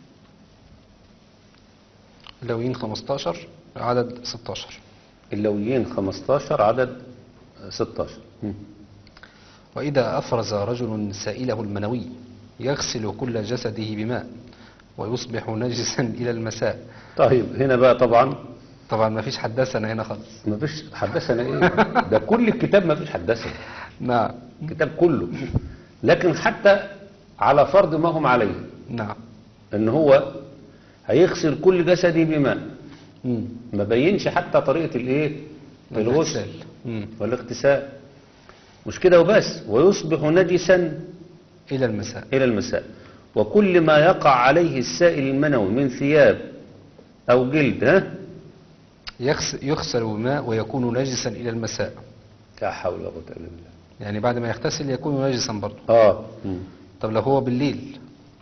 لوين 15 عدد 16 اللويين 15 عدد 16 مم. وإذا أفرز رجل سائله المنوي يغسل كل جسده بماء ويصبح نجسا إلى المساء طيب هنا بقى طبعا طبعا ما فيش حدثنا هنا خالص ما فيش حدثنا ايه ده كل الكتاب ما فيش حدثنا نعم الكتاب كله لكن حتى على فرض ما هم عليه نعم ان هو هيغسل كل جسده بماء مم. ما بينش حتى طريقة الايه الغسل الاغتسال. مم. والاغتسال مش كده وبس ويصبح نجسا إلى المساء إلى المساء وكل ما يقع عليه السائل المنوي من ثياب أو جلد ها يغس- يغسل بماء ويكون نجسا إلى المساء لا حول ولا قوة إلا بالله يعني بعد ما يغتسل يكون نجسا برضه اه مم. طب لو هو بالليل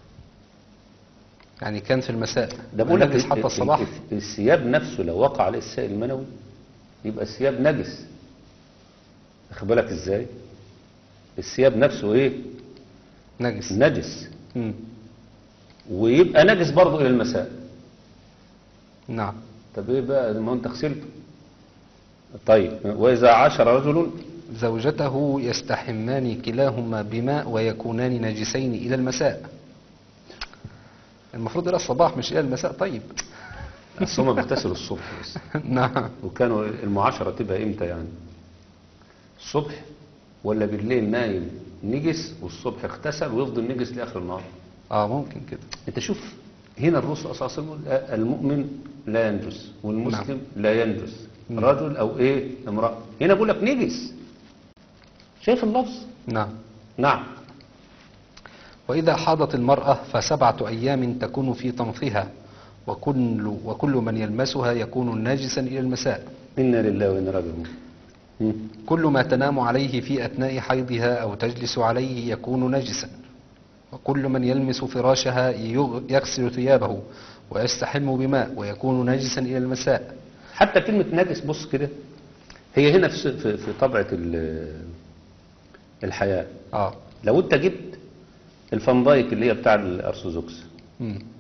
يعني كان في المساء ده بقول لك نجس ال- حتى ال- الصباح ال- الثياب نفسه لو وقع عليه السائل المنوي يبقى الثياب نجس واخد بالك ازاي الثياب نفسه ايه نجس نجس مم. ويبقى نجس برضه الى المساء نعم طب ايه بقى ما هو انت غسلته طيب واذا عاشر رجل زوجته يستحمان كلاهما بماء ويكونان نجسين إلى المساء المفروض إلى الصباح مش إلى المساء طيب اصل هم بيغتسلوا الصبح بس نعم وكانوا المعاشرة تبقى امتى يعني الصبح ولا بالليل نايم نجس والصبح اغتسل ويفضل نجس لاخر النهار اه ممكن كده انت شوف هنا الرسول اساسا يقول آه، المؤمن لا ينجس والمسلم لا ينجس رجل او ايه امرأة هنا بقول لك نجس شايف اللفظ نعم نعم وإذا حاضت المرأة فسبعة أيام تكون في طمثها وكل, وكل من يلمسها يكون ناجسا إلى المساء انا لله وانا راجعون مم. كل ما تنام عليه في أثناء حيضها أو تجلس عليه يكون نجسا وكل من يلمس فراشها يغ- يغسل ثيابه ويستحم بماء ويكون نجسا إلى المساء حتى كلمة نجس بص كده هي هنا في س- في, في طبعة ال- الحياة آه لو انت جبت الفندايك اللي هي بتاع الارثوذكس مم.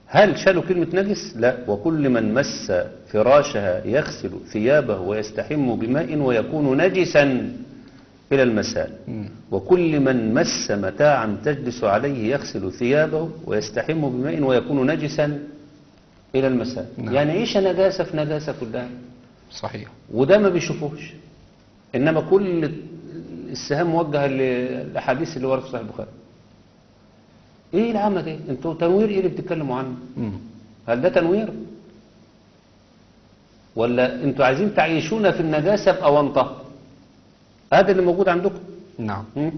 هل شالوا كلمة نجس؟ لا وكل من مس فراشها يغسل ثيابه ويستحم بماء ويكون نجسا إلى المساء مم. وكل من مس متاعا تجلس عليه يغسل ثيابه ويستحم بماء ويكون نجسا إلى المساء نعم. يعني عيش نجاسة في نجاسة كلها صحيح وده ما بيشوفوش إنما كل السهام موجهة للأحاديث اللي ورد في صحيح البخاري إيه العمل ده؟ أنتوا تنوير إيه اللي بتتكلموا عنه؟ مم. هل ده تنوير؟ ولا أنتوا عايزين تعيشونا في النجاسة بأونطة؟ هذا اللي موجود عندكم نعم م?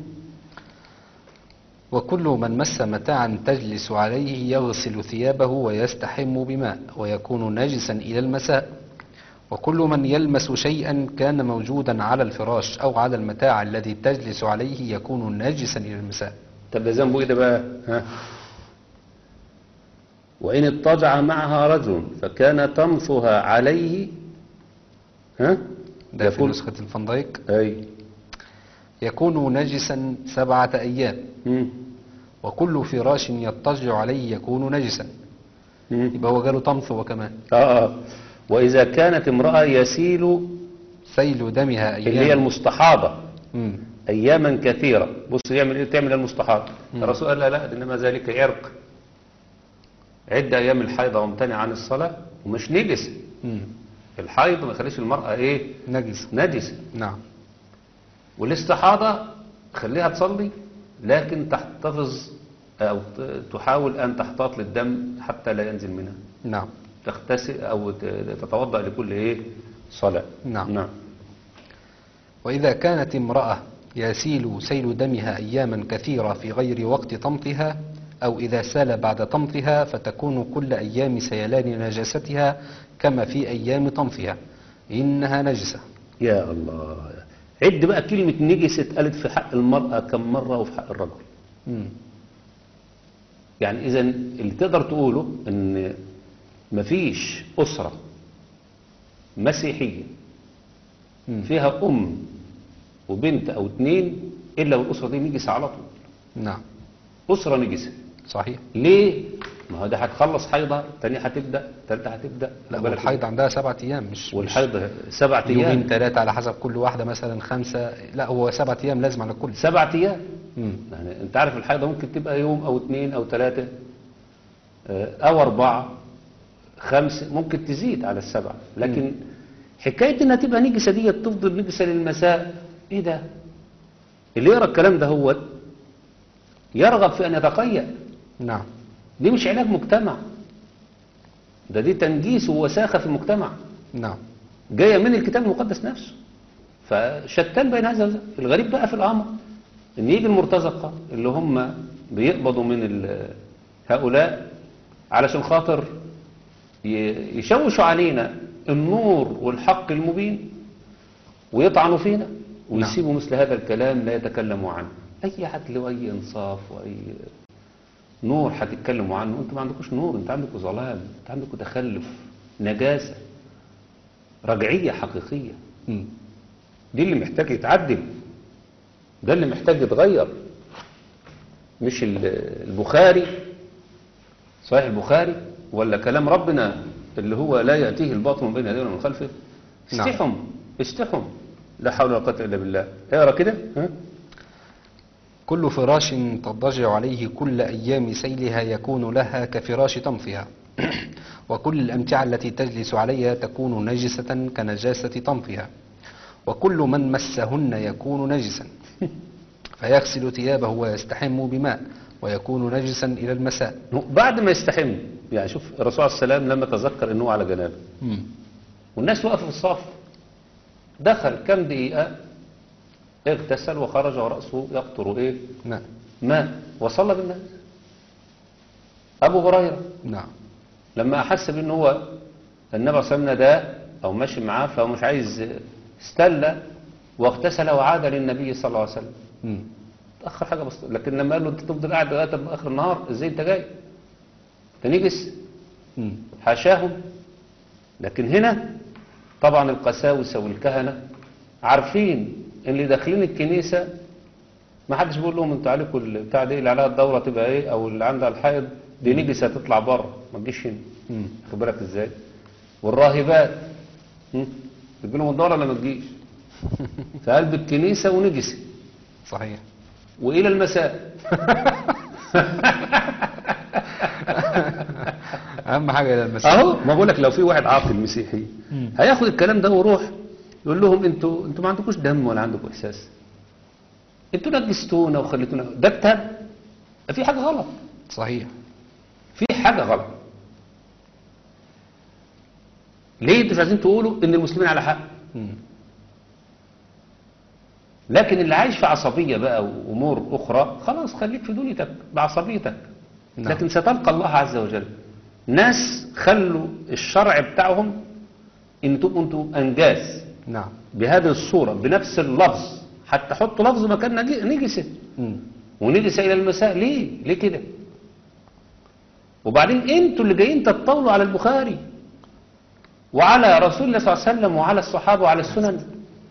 وكل من مس متاعا تجلس عليه يغسل ثيابه ويستحم بماء ويكون نجسا إلى المساء وكل من يلمس شيئا كان موجودا على الفراش أو على المتاع الذي تجلس عليه يكون نجسا إلى المساء طب ده ذنبه ايه ده بقى ها وإن اضطجع معها رجل فكان طمثها عليه ها ده في يكون- نسخة الفنديك أي يكون نجسا سبعة أيام مم. وكل فراش يضطجع عليه يكون نجسا مم. يبقى هو جاله طمث وكمان آه آه. وإذا كانت امرأة يسيل سيل دمها اللي هي أيام المستحاضة مم. أياما كثيرة بص يعمل إيه تعمل المستحاضة الرسول قال لا لا إنما ذلك عرق عدة أيام الحيضة وامتنع عن الصلاة ومش نجس مم. الحيض ما يخليش المرأة إيه نجس نجسة نعم والاستحاضة خليها تصلي لكن تحتفظ أو ت- تحاول أن تحتاط للدم حتى لا ينزل منها نعم تغتسل أو ت- تتوضأ لكل إيه صلاة نعم. نعم وإذا كانت امرأة يسيل سيل دمها أياما كثيرة في غير وقت طمثها أو إذا سال بعد طمثها فتكون كل أيام سيلان نجاستها كما في أيام طمثها إنها نجسة يا الله عد بقى كلمة نجس اتقالت في حق المرأة كم مرة وفي حق الرجل مم. يعني إذا اللي تقدر تقوله إن مفيش أسرة مسيحية مم. فيها أم وبنت أو اتنين إلا والأسرة دي نجسة على طول نعم أسرة نجسة صحيح ليه؟ ما هو ده هتخلص حيضة تانية هتبدأ تالتة هتبدأ لا بالك والحيض عندها سبعة أيام مش والحيض سبعة يومين أيام ثلاثة على حسب كل واحدة مثلا خمسة لا هو سبعة أيام لازم على الكل سبعة أيام مم. يعني أنت عارف الحيضة ممكن تبقى يوم أو اتنين أو تلاتة آه، أو أربعة خمسة ممكن تزيد على السبعة لكن حكاية إنها تبقى نجسة دي تفضل نجسة للمساء إيه ده؟ اللي يقرأ الكلام ده هو يرغب في أن يتقيأ نعم دي مش علاج مجتمع ده دي تنجيس ووساخة في المجتمع نعم جاية من الكتاب المقدس نفسه فشتان بين هذا وذاك الغريب بقى في الأمر إن يجي المرتزقة اللي هم بيقبضوا من ال- هؤلاء علشان خاطر ي- يشوشوا علينا النور والحق المبين ويطعنوا فينا ويسيبوا مثل هذا الكلام لا يتكلموا عنه أي عدل وأي إنصاف وأي نور هتتكلموا عنه انتوا ما عندكوش نور انت عندكوا ظلام انت عندكوا تخلف نجاسة رجعية حقيقية مم. دي اللي محتاج يتعدل ده اللي محتاج يتغير مش ال- البخاري صحيح البخاري ولا كلام ربنا اللي هو لا يأتيه الباطل من بين يديه ولا من خلفه نعم. استحم استحم لا حول ولا قوة إلا بالله اقرا كده ها كل فراش تضجع عليه كل أيام سيلها يكون لها كفراش طمثها وكل الأمتعة التي تجلس عليها تكون نجسة كنجاسة طمثها وكل من مسهن يكون نجسا فيغسل ثيابه ويستحم بماء ويكون نجسا إلى المساء بعد ما يستحم يعني شوف الرسول عليه السلام لما تذكر انه على جنابه مم. والناس وقفوا في الصف دخل كم دقيقة اغتسل وخرج ورأسه يقطر ايه نعم ماء وصلى بالناس ابو هريرة نعم لما احس بان هو النبي صلى الله عليه وسلم ده او ماشي معاه فهو مش عايز استلى واغتسل وعاد للنبي صلى الله عليه وسلم مم. تأخر حاجة بس لكن لما قال له انت تفضل قاعد لغاية اخر النهار ازاي انت جاي انت نجس مم. حاشاهم لكن هنا طبعا القساوسة والكهنة عارفين ان اللي داخلين الكنيسة ما حدش بيقول لهم انتوا عليكم البتاع دي اللي عليها الدورة تبقى ايه او اللي عندها الحائض دي نجسة تطلع بره ما تجيش هنا مم. خد بالك ازاي والراهبات هم؟ تجي لهم الدورة ولا ما تجيش في قلب الكنيسة ونجسة صحيح وإلى المساء اهم حاجه الى المسيح اهو ما بقول لك لو في واحد عاقل مسيحي هياخد الكلام ده ويروح يقول لهم انتوا انتوا ما عندكوش دم ولا عندكم احساس انتوا نجستونا وخليتونا ده كتاب في حاجه غلط صحيح في حاجه غلط ليه انتوا مش عايزين تقولوا ان المسلمين على حق مم. لكن اللي عايش في عصبيه بقى وامور اخرى خلاص خليك في دنيتك بعصبيتك نعم. لكن ستلقى الله عز وجل ناس خلوا الشرع بتاعهم ان تبقوا انتوا انجاز نعم بهذه الصورة بنفس اللفظ حتى حطوا لفظ مكان نجي- نجسة مم. ونجسة إلى المساء ليه؟ ليه كده؟ وبعدين انتوا اللي جايين تتطاولوا على البخاري وعلى رسول الله صلى الله عليه وسلم وعلى الصحابة وعلى السنن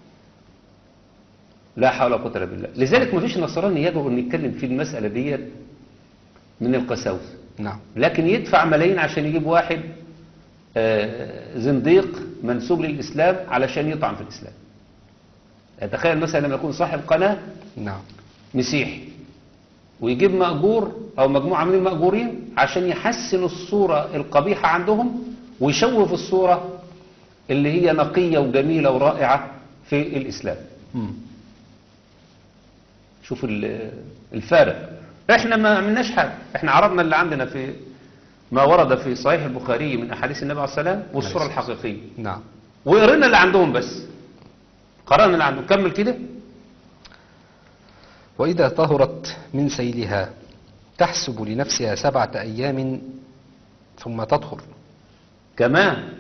لا حول ولا قوة إلا بالله لذلك ما فيش نصراني يجرؤ أن يتكلم في المسألة ديت من القساوسة نعم لكن يدفع ملايين عشان يجيب واحد آه، زنديق منسوب للإسلام علشان يطعن في الإسلام تخيل مثلا لما يكون صاحب قناة نعم مسيحي ويجيب مأجور أو مجموعة من المأجورين عشان يحسن الصورة القبيحة عندهم ويشوه في الصورة اللي هي نقية وجميلة ورائعة في الإسلام مم. شوف ال- الفارق احنا ما عملناش حاجة احنا عرضنا اللي عندنا في ما ورد في صحيح البخاري من أحاديث النبي عليه السلام والصورة عليه الصلاة الحقيقية نعم وقرينا اللي عندهم بس قرأنا اللي عندهم كمل كده وإذا طهرت من سيلها تحسب لنفسها سبعة أيام ثم تطهر كمان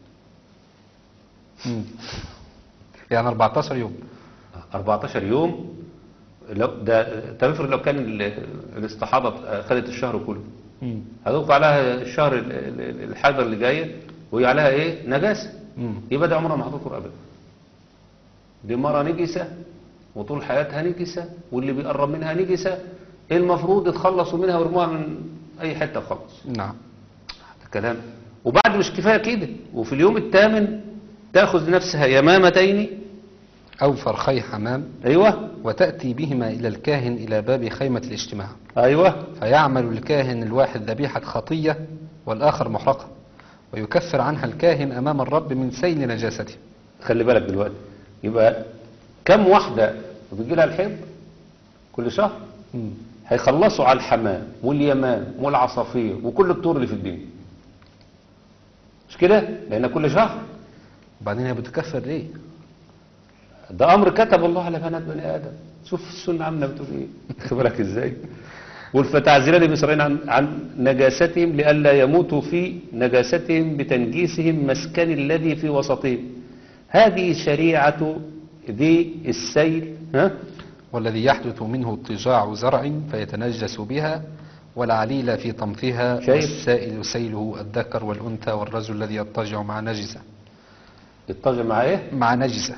مم. يعني 14 يوم 14 يوم لو ده طب افرض لو كان ال- الاستحاضة خدت الشهر كله مم. هتوقع عليها الشهر ال- ال- الحاضر اللي جاية وهي عليها ايه نجاسة مم. يبقى ده عمرها ما هتطهر ابدا دي مرة نجسة وطول حياتها نجسة واللي بيقرب منها نجسة المفروض يتخلصوا منها ويرموها من اي حتة خالص نعم ده كلام وبعد مش كفاية كده وفي اليوم الثامن تأخذ لنفسها يمامتين أو فرخي حمام ايوه وتأتي بهما إلى الكاهن إلى باب خيمة الاجتماع ايوه فيعمل الكاهن الواحد ذبيحة خطية والآخر محرقة ويكفر عنها الكاهن أمام الرب من سيل نجاسته خلي بالك دلوقتي يبقى كم واحدة بيجي لها الحيض كل شهر مم. هيخلصوا على الحمام واليمام والعصافير وكل الطور اللي في الدنيا مش كده لان كل شهر وبعدين هي بتكفر ليه ده امر كتب الله على بنات بني ادم شوف السنه عامله بتقول ايه خد بالك ازاي والفتعزلان بإسرائيل عن, عن نجاستهم لئلا يموتوا في نجاستهم بتنجيسهم مسكن الذي في وسطهم هذه شريعة ذي السيل ها والذي يحدث منه اضطجاع زرع فيتنجس بها والعليل في طمثها شايف؟ والسائل سيله الذكر والأنثى والرجل الذي يضطجع مع نجسة اتجه معايا مع نجسة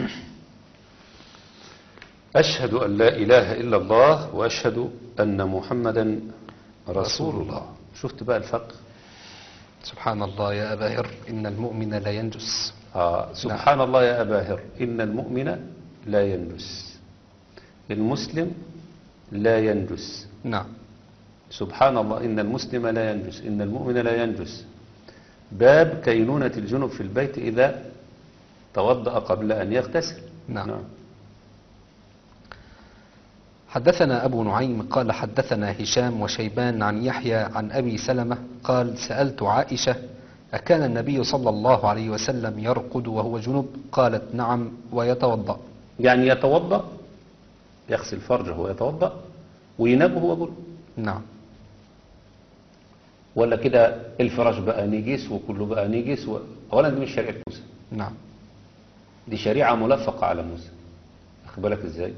أشهد أن لا إله إلا الله وأشهد أن محمدا رسول الله شفت بقى الفرق سبحان الله يا أبا هر إن المؤمن لا ينجس آه سبحان الله يا أبا هر إن المؤمن لا ينجس المسلم لا ينجس نعم سبحان الله إن المسلم لا ينجس إن المؤمن لا ينجس باب كينونة الجنب في البيت إذا توضأ قبل أن يغتسل نعم. حدثنا أبو نعيم قال حدثنا هشام وشيبان عن يحيى عن أبي سلمة قال سألت عائشة أكان النبي صلى الله عليه وسلم يرقد وهو جنب قالت نعم ويتوضأ يعني يتوضأ يغسل فرجه ويتوضأ وينام وهو جنب نعم ولا كده الفراش بقى نجس وكله بقى نجس و... أولا دي مش شريعة موسى نعم دي شريعة ملفقة على موسى واخد بالك ازاي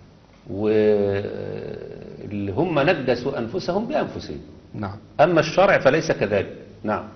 واللي هم نجسوا أنفسهم بأنفسهم نعم أما الشرع فليس كذلك نعم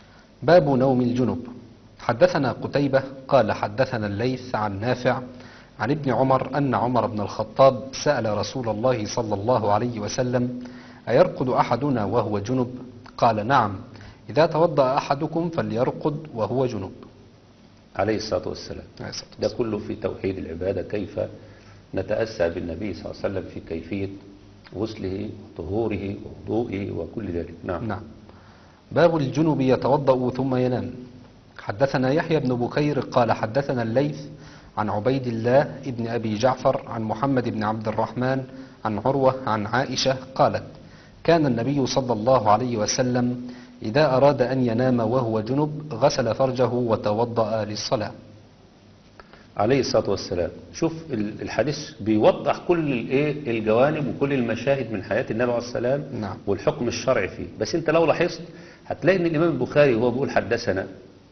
باب نوم الجنب حدثنا قتيبة قال حدثنا الليث عن نافع عن ابن عمر أن عمر بن الخطاب سأل رسول الله صلى الله عليه وسلم أيرقد أحدنا وهو جنب قال نعم إذا توضأ أحدكم فليرقد وهو جنب عليه الصلاة والسلام عليه الصلاة ده كله في توحيد العبادة كيف نتأسى بالنبي صلى الله عليه وسلم في كيفية غسله وطهوره ووضوئه وكل ذلك نعم نعم باب الجنب يتوضأ ثم ينام حدثنا يحيى بن بكير قال حدثنا الليث عن عبيد الله ابن أبي جعفر عن محمد بن عبد الرحمن عن عروة عن عائشة قالت كان النبي صلى الله عليه وسلم إذا أراد أن ينام وهو جنب غسل فرجه وتوضأ للصلاة عليه الصلاة والسلام شوف ال- الحديث بيوضح كل الايه الجوانب وكل المشاهد من حياة النبي عليه السلام نعم. والحكم الشرعي فيه بس انت لو لاحظت هتلاقي ان الامام البخاري وهو بيقول حدثنا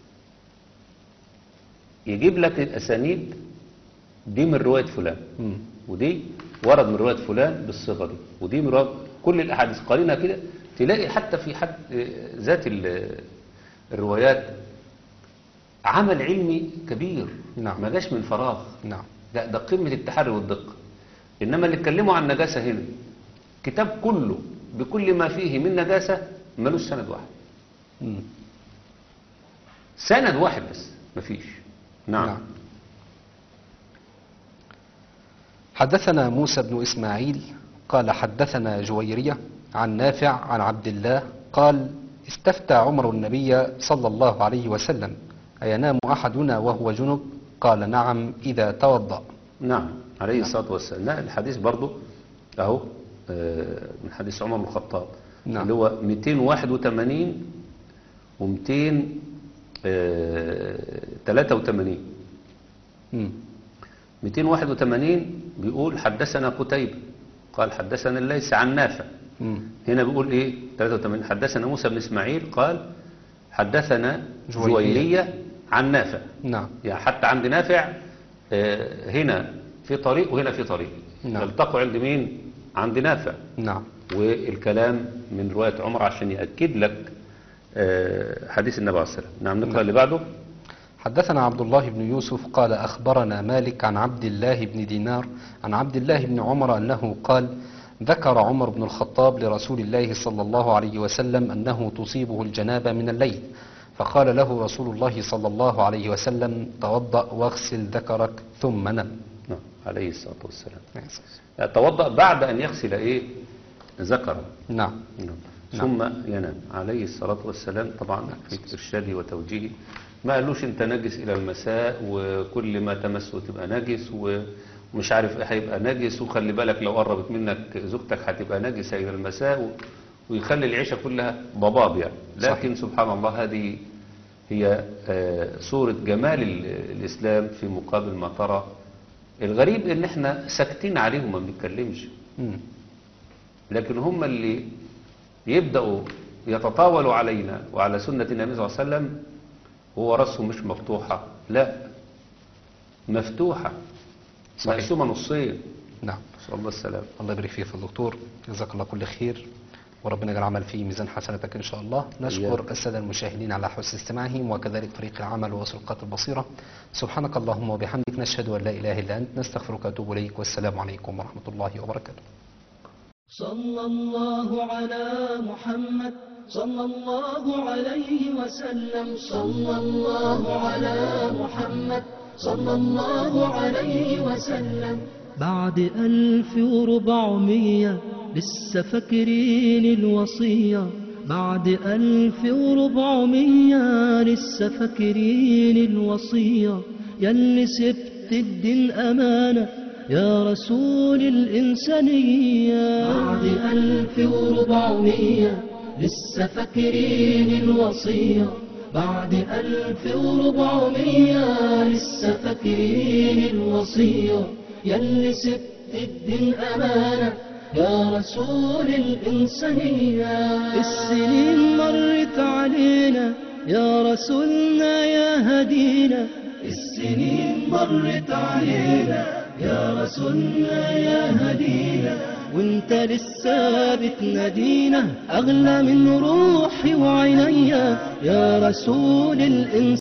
يجيب لك الاسانيد دي من رواية فلان مم. ودي ورد من رواية فلان بالصيغة دي ودي من رواية كل الأحاديث قارنها كده تلاقي حتى في حد ذات ال- الروايات عمل علمي كبير نعم. ما جاش من فراغ نعم ده ده قمة التحري والدقة إنما اللي اتكلموا عن النجاسة هنا كتاب كله بكل ما فيه من نجاسة ملوش سند واحد مم. سند واحد بس مفيش نعم, نعم. حدثنا موسى بن إسماعيل قال حدثنا جويرية عن نافع عن عبد الله قال استفتى عمر النبي صلى الله عليه وسلم أينام أحدنا وهو جنب قال نعم إذا توضأ نعم عليه الصلاة والسلام لا الحديث برضو اهو آه، من حديث عمر بن الخطاب نعم. اللي هو 281 و 283 مم. 281 بيقول حدثنا قتيبة قال حدثنا الليث عن نافع مم. هنا بيقول ايه 83 حدثنا موسى بن اسماعيل قال حدثنا جويرية. جويرية عن نافع نعم يعني حتى عند نافع آه، هنا في طريق وهنا في طريق نعم. التقوا عند مين عند نافع نعم والكلام من رواية عمر عشان يأكد لك آه، حديث النبي عليه الصلاة والسلام نعم نقرأ اللي بعده حدثنا عبد الله بن يوسف قال أخبرنا مالك عن عبد الله بن دينار عن عبد الله بن عمر أنه قال ذكر عمر بن الخطاب لرسول الله صلى الله عليه وسلم أنه تصيبه الجنابة من الليل فقال له رسول الله صلى الله عليه وسلم توضأ واغسل ذكرك ثم نم نعم عليه الصلاة والسلام توضأ بعد أن يغسل إيه ذكره نعم نعم. ثم ينام عليه الصلاة والسلام طبعا في إرشاده وتوجيهه ما قالوش انت نجس الى المساء وكل ما تمسه تبقى نجس ومش عارف ايه هيبقى نجس وخلي بالك لو قربت منك زوجتك هتبقى نجسة الى المساء و- ويخلي العيشة كلها ضباب يعني لكن سبحان الله هذه هي آه، صورة جمال ال- الإسلام في مقابل ما ترى الغريب ان احنا ساكتين عليهم ما بنتكلمش مم. لكن هم اللي يبدأوا يتطاولوا علينا وعلى سنة النبي صلى الله عليه وسلم هو رأسه مش مفتوحة لا مفتوحة صحيح. مقسومة نصين نعم نسأل الله السلام الله يبارك فيك في الدكتور جزاك الله كل خير وربنا يجعل العمل فيه ميزان حسناتك إن شاء الله نشكر إياك. السادة المشاهدين على حسن استماعهم وكذلك فريق العمل وسلقات البصيرة سبحانك اللهم وبحمدك نشهد أن لا إله إلا أنت نستغفرك وأتوب إليك والسلام عليكم ورحمة الله وبركاته صلى الله على محمد صلى الله عليه وسلم صلى الله على محمد صلى الله عليه وسلم بعد ألف وربعمية لسه فاكرين الوصية بعد ألف وربعمية لسه فاكرين الوصية ياللي سبت الدين أمانة يا رسول الإنسانية بعد ألف وربعمية لسه فاكرين الوصية بعد ألف وربعمية لسه فاكرين الوصية ياللي سبت الدين أمانة يا رسول الإنسانية السنين مرت علينا يا رسولنا يا هدينا السنين مرت علينا يا رسولنا يا هدينا وانت لسه بتنادينا اغلى من روحي وعينيا يا رسول الانسان